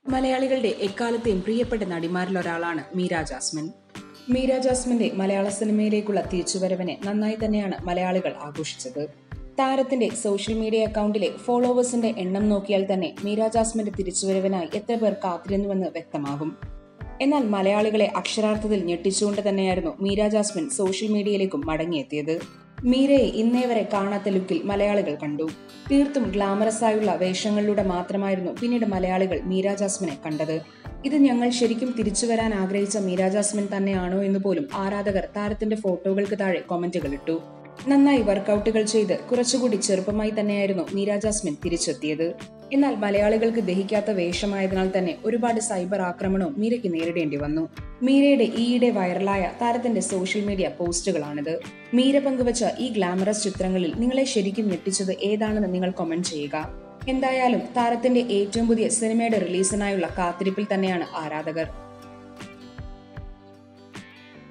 മലയാളികളുടെ എക്കാലത്തെയും പ്രിയപ്പെട്ട നടിമാരിൽ ഒരാളാണ് മീര ജാസ്മിൻ മീര ജാസ്മിന്റെ മലയാള സിനിമയിലേക്കുള്ള തിരിച്ചുവരവിനെ നന്നായി തന്നെയാണ് മലയാളികൾ ആഘോഷിച്ചത് താരത്തിന്റെ സോഷ്യൽ മീഡിയ അക്കൗണ്ടിലെ ഫോളോവേഴ്സിന്റെ എണ്ണം നോക്കിയാൽ തന്നെ മീര ജാസ്മിന്റെ തിരിച്ചുവരവിനായി എത്ര പേർ കാത്തിരുന്നുവെന്ന് വ്യക്തമാകും എന്നാൽ മലയാളികളെ അക്ഷരാർത്ഥത്തിൽ ഞെട്ടിച്ചുകൊണ്ട് തന്നെയായിരുന്നു മീര ജാസ്മിൻ സോഷ്യൽ മീഡിയയിലേക്കും മടങ്ങിയെത്തിയത് മീരയെ ഇന്നേ വരെ കാണാത്ത ലുക്കിൽ മലയാളികൾ കണ്ടു തീർത്തും ഗ്ലാമറസ് ആയുള്ള വേഷങ്ങളിലൂടെ മാത്രമായിരുന്നു പിന്നീട് മലയാളികൾ മീര ജാസ്മിനെ കണ്ടത് ഇത് ഞങ്ങൾ ശരിക്കും തിരിച്ചു വരാൻ ആഗ്രഹിച്ച മീര ജാസ്മിൻ തന്നെയാണോ എന്ന് പോലും ആരാധകർ താരത്തിന്റെ ഫോട്ടോകൾക്ക് താഴെ കൊമന്റുകൾ ഇട്ടു നന്നായി വർക്കൗട്ടുകൾ ചെയ്ത് കുറച്ചുകൂടി ചെറുപ്പമായി തന്നെയായിരുന്നു മീര ജാസ്മിൻ തിരിച്ചെത്തിയത് എന്നാൽ മലയാളികൾക്ക് ദഹിക്കാത്ത വേഷമായതിനാൽ തന്നെ ഒരുപാട് സൈബർ ആക്രമണവും മീരയ്ക്ക് നേരിടേണ്ടി വന്നു മീരയുടെ ഈയിടെ വൈറലായ താരത്തിന്റെ സോഷ്യൽ മീഡിയ പോസ്റ്റുകളാണിത് മീര പങ്കുവച്ച ഈ ഗ്ലാമറസ് ചിത്രങ്ങളിൽ നിങ്ങളെ ശരിക്കും ഞെട്ടിച്ചത് ഏതാണെന്ന് നിങ്ങൾ കമന്റ് ചെയ്യുക എന്തായാലും താരത്തിന്റെ ഏറ്റവും പുതിയ സിനിമയുടെ റിലീസിനായുള്ള കാത്തിരിപ്പിൽ തന്നെയാണ് ആരാധകർ